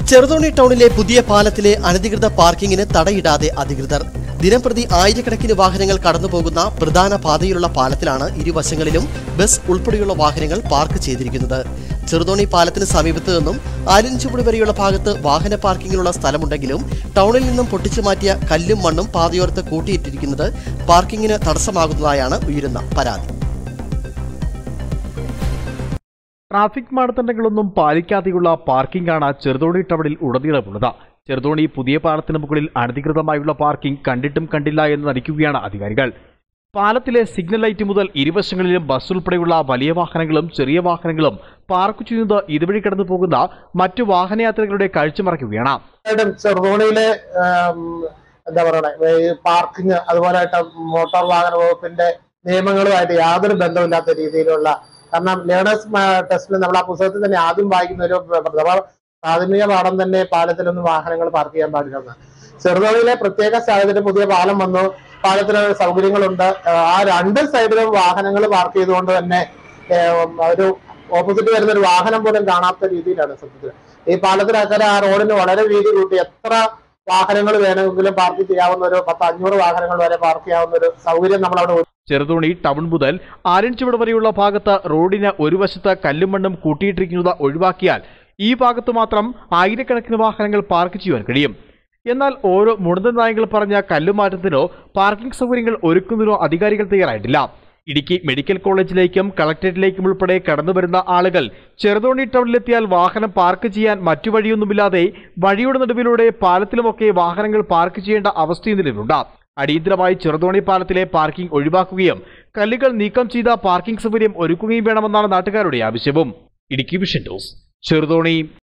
ചെറുതോണി ടൗണിലെ പുതിയ പാലത്തിലെ അനധികൃത പാർക്കിങ്ങിന് തടയിടാതെ അധികൃതർ ദിനംപ്രതി ആയിരക്കണക്കിന് വാഹനങ്ങൾ കടന്നുപോകുന്ന പ്രധാന പാതയിലുള്ള പാലത്തിലാണ് ഇരുവശങ്ങളിലും ബസ് ഉൾപ്പെടെയുള്ള വാഹനങ്ങൾ പാർക്ക് ചെയ്തിരിക്കുന്നത് ചെറുതോണി പാലത്തിന് സമീപത്ത് നിന്നും ആലിൻചുവട് വരെയുള്ള ഭാഗത്ത് വാഹന പാർക്കിങ്ങിനുള്ള സ്ഥലമുണ്ടെങ്കിലും ടൗണിൽ നിന്നും പൊട്ടിച്ചു മാറ്റിയ കല്ലും മണ്ണും പാതയോരത്ത് കൂട്ടിയിട്ടിരിക്കുന്നത് പാർക്കിങ്ങിന് തടസ്സമാകുന്നതായാണ് ഉയരുന്ന പരാതി ട്രാഫിക് മാനദണ്ഡങ്ങളൊന്നും പാലിക്കാതെയുള്ള പാർക്കിംഗാണ് ചെറുതോണി ടൗണിൽ ഉടനീളമുള്ളത് ചെറുതോണി പുതിയ പാലത്തിന് മുകളിൽ അനധികൃതമായുള്ള പാർക്കിംഗ് കണ്ടിട്ടും കണ്ടില്ല എന്ന് നടിക്കുകയാണ് അധികാരികൾ പാലത്തിലെ സിഗ്നൽ ലൈറ്റ് മുതൽ ഇരുവശങ്ങളിലും ബസ് ഉൾപ്പെടെയുള്ള വലിയ വാഹനങ്ങളും ചെറിയ വാഹനങ്ങളും പാർക്ക് ചെയ്യുന്നത് ഇതുവഴി കടന്നു പോകുന്ന മറ്റു വാഹനയാത്രികളുടെ കാഴ്ചമറയ്ക്കുകയാണ് തീർച്ചയായിട്ടും ചെറുതോണിയിലെ ആം, എന്താ പറയണേ ഈ പാർക്കിംഗ് അതുപോലെ മോട്ടോർ വാഹന വകുപ്പിന്റെ നിയമങ്ങളുമായിട്ട് യാതൊരു ബന്ധമില്ലാത്ത രീതിയിലുള്ള കാരണം ലേണേഴ്സ് ടെസ്റ്റിൽ നമ്മൾ ആ പുസ്തകത്തിൽ തന്നെ ആദ്യം വായിക്കുന്ന ഒരു പ്രഥമ പ്രാഥമിക പാഠം തന്നെ പാലത്തിലൊന്നും വാഹനങ്ങൾ പാർക്ക് ചെയ്യാൻ പാടില്ലെന്ന് ചെറുതോണിയിലെ പ്രത്യേക സാഹചര്യം പുതിയ പാലം വന്നു പാലത്തിന് സൗകര്യങ്ങളുണ്ട് ആ രണ്ട് സൈഡിലും വാഹനങ്ങൾ പാർക്ക് ചെയ്തുകൊണ്ട് തന്നെ ഏഹ്, ഒരു ഓപ്പോസിറ്റ് വരുന്ന ഒരു വാഹനം പോലും കാണാത്ത രീതിയിലാണ് സത്യത്തിൽ ഈ പാലത്തിനക്കരെ ആ റോഡിന് വളരെ വീതി കൂട്ടി എത്ര വാഹനങ്ങൾ വേണമെങ്കിലും പാർക്ക് ചെയ്യാവുന്ന ഒരു പത്ത് അഞ്ഞൂറ് വാഹനങ്ങൾ വരെ പാർക്ക് ചെയ്യാവുന്ന ഒരു സൗകര്യം നമ്മൾ അവിടെ ചെറുതോണി ടൗൺ മുതൽ ആര്യൻചുവട് വരെയുള്ള ഭാഗത്ത് റോഡിന് ഒരു വശത്ത് കല്ലും മണ്ണും കൂട്ടിയിട്ടിരിക്കുന്നത് ഒഴിവാക്കിയാൽ ഈ ഭാഗത്ത് മാത്രം ആയിരക്കണക്കിന് വാഹനങ്ങൾ പാർക്ക് ചെയ്യുവാൻ കഴിയും എന്നാൽ ഓരോ മുഴുവൻ നായകൾ പറഞ്ഞ കല്ലുമാറ്റത്തിനോ പാർക്കിംഗ് സൗകര്യങ്ങൾ ഒരുക്കുന്നതിനോ അധികാരികൾ തയ്യാറായിട്ടില്ല ഇടുക്കി മെഡിക്കൽ കോളേജിലേക്കും കളക്ടറേറ്റിലേക്കും ഉൾപ്പെടെ കടന്നുവരുന്ന ആളുകൾ ചെറുതോണി ടൗണിലെത്തിയാൽ വാഹനം പാർക്ക് ചെയ്യാൻ മറ്റു വഴിയൊന്നുമില്ലാതെ വഴിയുടെ നടുവിലൂടെ പാലത്തിലുമൊക്കെ വാഹനങ്ങൾ പാർക്ക് ചെയ്യേണ്ട അവസ്ഥയും നിലവിലുണ്ട് അടിയന്തരമായി ചെറുതോണി പാലത്തിലെ പാർക്കിംഗ് ഒഴിവാക്കുകയും കല്ലുകൾ നീക്കം ചെയ്ത പാർക്കിംഗ് സൗകര്യം ഒരുക്കുകയും വേണമെന്നാണ് നാട്ടുകാരുടെ ആവശ്യവും ഇടുക്കി വിഷൻ ന്യൂസ് ചെറുതോണി